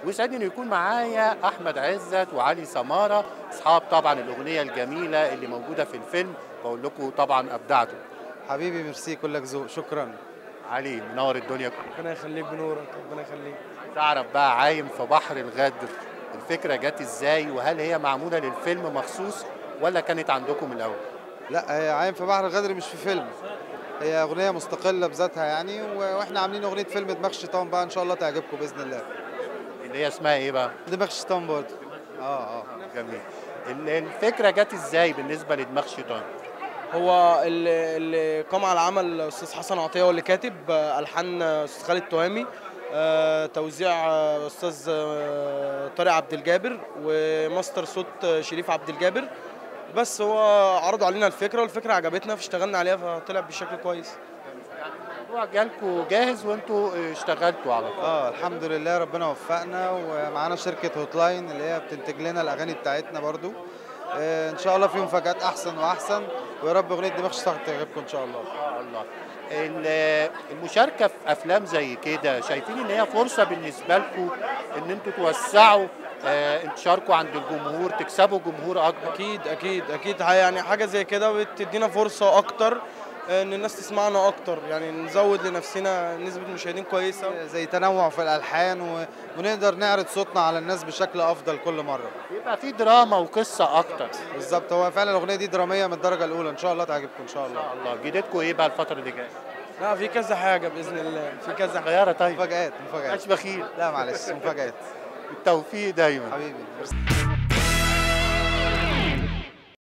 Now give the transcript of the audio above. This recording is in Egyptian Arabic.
ويسعدني انه يكون معايا احمد عزت وعلي سماره اصحاب طبعا الاغنيه الجميله اللي موجوده في الفيلم بقول لكم طبعا ابدعتوا حبيبي ميرسي كلك ذوق شكرا علي منور الدنيا كلها ربنا يخليك بنورك ربنا يخليك تعرف بقى عايم في بحر الغدر الفكره جت ازاي وهل هي معموله للفيلم مخصوص ولا كانت عندكم الاول لا هي عايم في بحر الغدر مش في فيلم هي اغنيه مستقله بذاتها يعني و- واحنا عاملين اغنيه فيلم دماغ الشيطان بقى ان شاء الله تعجبكم باذن الله اللي هي اسمها ايه بقى دماغ الشيطان برضه اه اه جميل ال- الفكره جت ازاي بالنسبه لدماغ شيطان هو اللي, اللي قام على العمل استاذ حسن عطيه هو اللي كاتب آه، الحان آه، استاذ خالد تهامي آه، توزيع آه، استاذ آه، طارق عبد الجابر وماستر صوت آه، شريف عبد الجابر بس هو عرضوا علينا الفكره والفكره عجبتنا فاشتغلنا عليها فطلع بشكل كويس الموضوع جالكوا جاهز وانتوا اشتغلتوا على طول اه الحمد لله ربنا وفقنا ومعانا شركه هوت لاين اللي هي بتنتج لنا الاغاني بتاعتنا برضو آه ان شاء الله في مفاجات احسن واحسن ويا رب اغنيه دماغ الشيطان تعجبكم ان شاء الله ان شاء الله ال- المشاركه في افلام زي كده شايفين ان هي فرصه بالنسبه لكم ان انتوا توسعوا آه، انتشاركم عند الجمهور تكسبوا جمهور اكبر اكيد اكيد اكيد ح- يعني حاجه زي كده بتدينا فرصه اكتر آه، ان الناس تسمعنا اكتر يعني نزود لنفسنا نسبه مشاهدين كويسه زي تنوع في الالحان و... ونقدر نعرض صوتنا على الناس بشكل افضل كل مره يبقى في دراما وقصه اكتر بالظبط هو فعلا الاغنيه دي دراميه من الدرجه الاولى ان شاء الله تعجبكم ان شاء ان الله شاء الله جديدكم ايه بقى الفتره اللي جايه لا في كذا حاجه باذن الله في كذا حاجه صغيره طيب مفاجآت مفاجآت مش بخيل لا معلش مفاجآت بالتوفيق دايما حبيبي